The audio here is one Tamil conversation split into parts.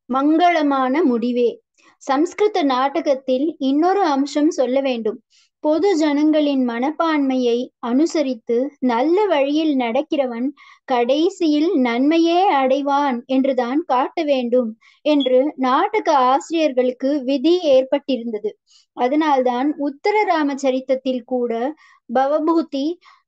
மங்களமான முடிவே சம்ஸ்கிருத நாடகத்தில் இன்னொரு அம்சம் சொல்ல வேண்டும் பொது ஜனங்களின் மனப்பான்மையை அனுசரித்து நல்ல வழியில் நடக்கிறவன் கடைசியில் நன்மையே அடைவான் என்றுதான் காட்ட வேண்டும் என்று நாடக ஆசிரியர்களுக்கு விதி ஏற்பட்டிருந்தது அதனால்தான் உத்தர ராமச்சரித்தத்தில் கூட பவபூதி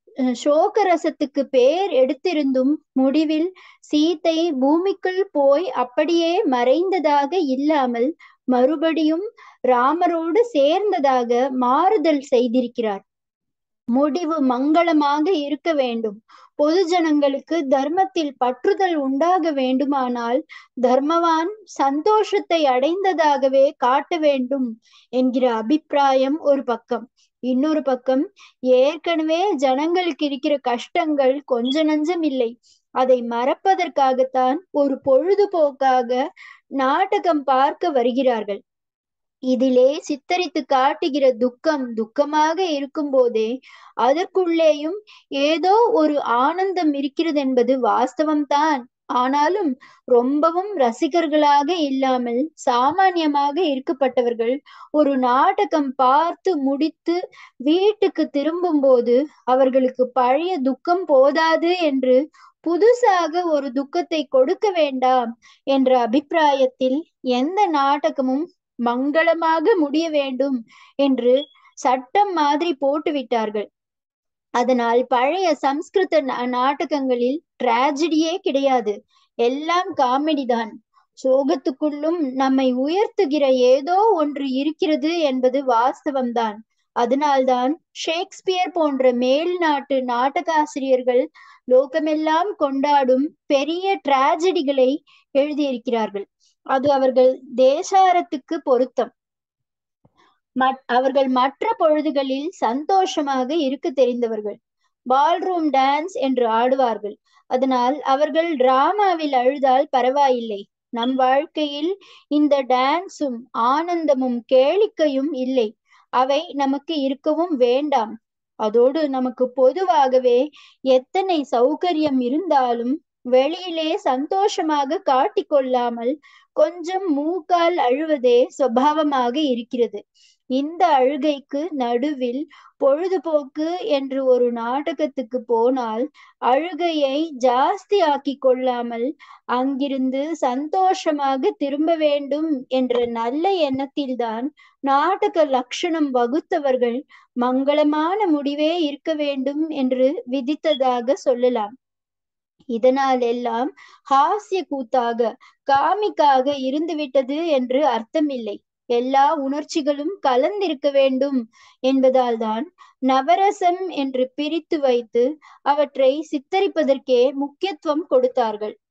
சோகரசத்துக்கு பேர் எடுத்திருந்தும் முடிவில் சீத்தை பூமிக்குள் போய் அப்படியே மறைந்ததாக இல்லாமல் மறுபடியும் ராமரோடு சேர்ந்ததாக மாறுதல் செய்திருக்கிறார் முடிவு மங்களமாக இருக்க வேண்டும் பொது ஜனங்களுக்கு தர்மத்தில் பற்றுதல் உண்டாக வேண்டுமானால் தர்மவான் சந்தோஷத்தை அடைந்ததாகவே காட்ட வேண்டும் என்கிற அபிப்பிராயம் ஒரு பக்கம் இன்னொரு பக்கம் ஏற்கனவே ஜனங்களுக்கு இருக்கிற கஷ்டங்கள் கொஞ்ச நஞ்சம் இல்லை அதை மறப்பதற்காகத்தான் ஒரு பொழுதுபோக்காக நாடகம் பார்க்க வருகிறார்கள் இதிலே சித்தரித்து காட்டுகிற துக்கம் துக்கமாக இருக்கும் போதே அதற்குள்ளேயும் ஏதோ ஒரு ஆனந்தம் இருக்கிறது என்பது வாஸ்தவம்தான் ஆனாலும் ரொம்பவும் ரசிகர்களாக இல்லாமல் சாமானியமாக இருக்கப்பட்டவர்கள் ஒரு நாடகம் பார்த்து முடித்து வீட்டுக்கு திரும்பும் போது அவர்களுக்கு பழைய துக்கம் போதாது என்று புதுசாக ஒரு துக்கத்தை கொடுக்க வேண்டாம் என்ற அபிப்பிராயத்தில் எந்த நாடகமும் மங்களமாக முடிய வேண்டும் என்று சட்டம் மாதிரி போட்டு விட்டார்கள் அதனால் பழைய சம்ஸ்கிருத நாடகங்களில் டிராஜடியே கிடையாது எல்லாம் காமெடி தான் சோகத்துக்குள்ளும் நம்மை உயர்த்துகிற ஏதோ ஒன்று இருக்கிறது என்பது வாஸ்தவம்தான் அதனால்தான் ஷேக்ஸ்பியர் போன்ற மேல் நாட்டு நாடகாசிரியர்கள் லோகமெல்லாம் கொண்டாடும் பெரிய டிராஜடிகளை எழுதியிருக்கிறார்கள் அது அவர்கள் தேசாரத்துக்கு பொருத்தம் அவர்கள் மற்ற பொழுதுகளில் சந்தோஷமாக இருக்க தெரிந்தவர்கள் பால்ரூம் டான்ஸ் என்று ஆடுவார்கள் அதனால் அவர்கள் டிராமாவில் அழுதால் பரவாயில்லை நம் வாழ்க்கையில் இந்த டான்ஸும் ஆனந்தமும் கேளிக்கையும் இல்லை அவை நமக்கு இருக்கவும் வேண்டாம் அதோடு நமக்கு பொதுவாகவே எத்தனை சௌகரியம் இருந்தாலும் வெளியிலே சந்தோஷமாக காட்டிக்கொள்ளாமல் கொஞ்சம் மூக்கால் அழுவதே சுவாவமாக இருக்கிறது இந்த அழுகைக்கு நடுவில் பொழுதுபோக்கு என்று ஒரு நாடகத்துக்கு போனால் அழுகையை ஜாஸ்தி ஆக்கி கொள்ளாமல் அங்கிருந்து சந்தோஷமாக திரும்ப வேண்டும் என்ற நல்ல எண்ணத்தில்தான் நாடக லட்சணம் வகுத்தவர்கள் மங்களமான முடிவே இருக்க வேண்டும் என்று விதித்ததாக சொல்லலாம் இதனால் எல்லாம் ஹாஸ்ய கூத்தாக காமிக்காக இருந்துவிட்டது என்று அர்த்தமில்லை எல்லா உணர்ச்சிகளும் கலந்திருக்க வேண்டும் என்பதால் தான் நவரசம் என்று பிரித்து வைத்து அவற்றை சித்தரிப்பதற்கே முக்கியத்துவம் கொடுத்தார்கள்